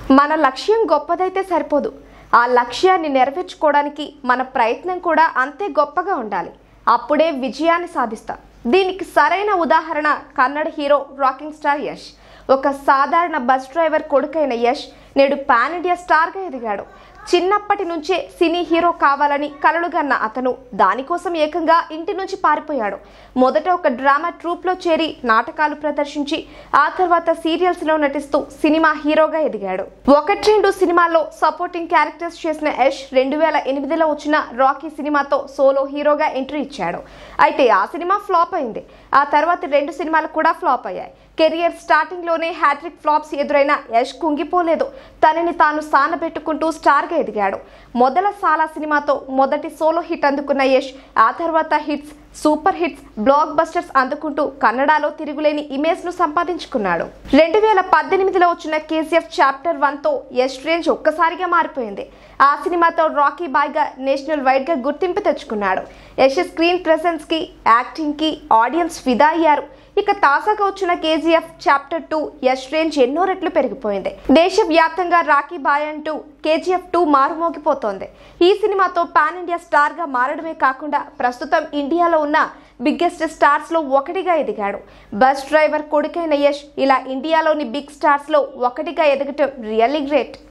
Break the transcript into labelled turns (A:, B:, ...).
A: మన లక్ష్యం గొప్పదైతే సరిపోదు ఆ లక్ష్యాన్ని నెరవేర్చుకోవడానికి మన ప్రయత్నం కూడా అంతే గొప్పగా ఉండాలి అప్పుడే విజయాన్ని సాధిస్తాం దీనికి సరైన ఉదాహరణ Kannada hero rocking star Yash ఒక సాధారణ బస్ డ్రైవర్ కొడుకైన యష్ నేడు పాన్ ఇండియా స్టార్గా ఎదిగాడు చిన్నప్పటి నుంచే సినీ హీరో కావాలని కలలుగన్న అతను దానికోసం ఏకంగా ఇంటి నుంచి పారిపోయాడు మొదట ఒక డ్రామా ట్రూప్లో చేరి నాటకాలు ప్రదర్శించి ఆ తర్వాత సీరియల్స్లో నటిస్తూ సినిమా హీరోగా ఎదిగాడు ఒకటి రెండు సినిమాల్లో సపోర్టింగ్ క్యారెక్టర్స్ చేసిన యష్ రెండు వేల ఎనిమిదిలో వచ్చిన రాకీ సినిమాతో సోలో హీరోగా ఎంట్రీ ఇచ్చాడు అయితే ఆ సినిమా ఫ్లాప్ అయింది ఆ తర్వాత రెండు సినిమాలు కూడా ఫ్లాప్ అయ్యాయి కెరియర్ స్టార్టింగ్ లోనే హ్యాట్రిక్ ఫ్లాప్స్ ఎదురైన యష్ కుంగిపోలేదు తనని తాను సానబెట్టుకుంటూ స్టార్ గా ఎదిగాడు మొదల సాలా సినిమాతో మొదటి సోలో హిట్ అందుకున్న యష్ ఆ తర్వాత hits super hits blockbusters అందుకుంటూ కన్నడలో తిరుగులేని ఇమేజ్ ను సంపాదించుకున్నాడు రెండు వేల పద్దెనిమిదిలో వచ్చిన కేసీఎఫ్ చాప్టర్ వన్ తో యష్ రేంజ్ ఒక్కసారిగా మారిపోయింది ఆ సినిమాతో రాకీ బాయ్ గా నేషనల్ వైడ్ గా గుర్తింపు తెచ్చుకున్నాడు యష్ స్క్రీన్ ప్రెసెన్స్ కి యాక్టింగ్ కి ఆడియన్స్ ఫిదా అయ్యారు ఇక తాజాగా వచ్చిన KGF chapter two Yash range ఎన్నో రెట్లు పెరిగిపోయింది దేశవ్యాప్తంగా రాఖీ బాయ్ అంటూ కేజీఎఫ్ టూ మారుమోగిపోతోంది ఈ సినిమాతో పాన్ ఇండియా స్టార్ గా మారడమే కాకుండా ప్రస్తుతం ఇండియాలో ఉన్న బిగ్గెస్ట్ స్టార్స్ లో ఒకటిగా ఎదిగాడు బస్ డ్రైవర్ కొడుకైన యష్ ఇలా ఇండియాలోని బిగ్ స్టార్స్ లో ఒకటిగా ఎదగటం రియల్లీ గ్రేట్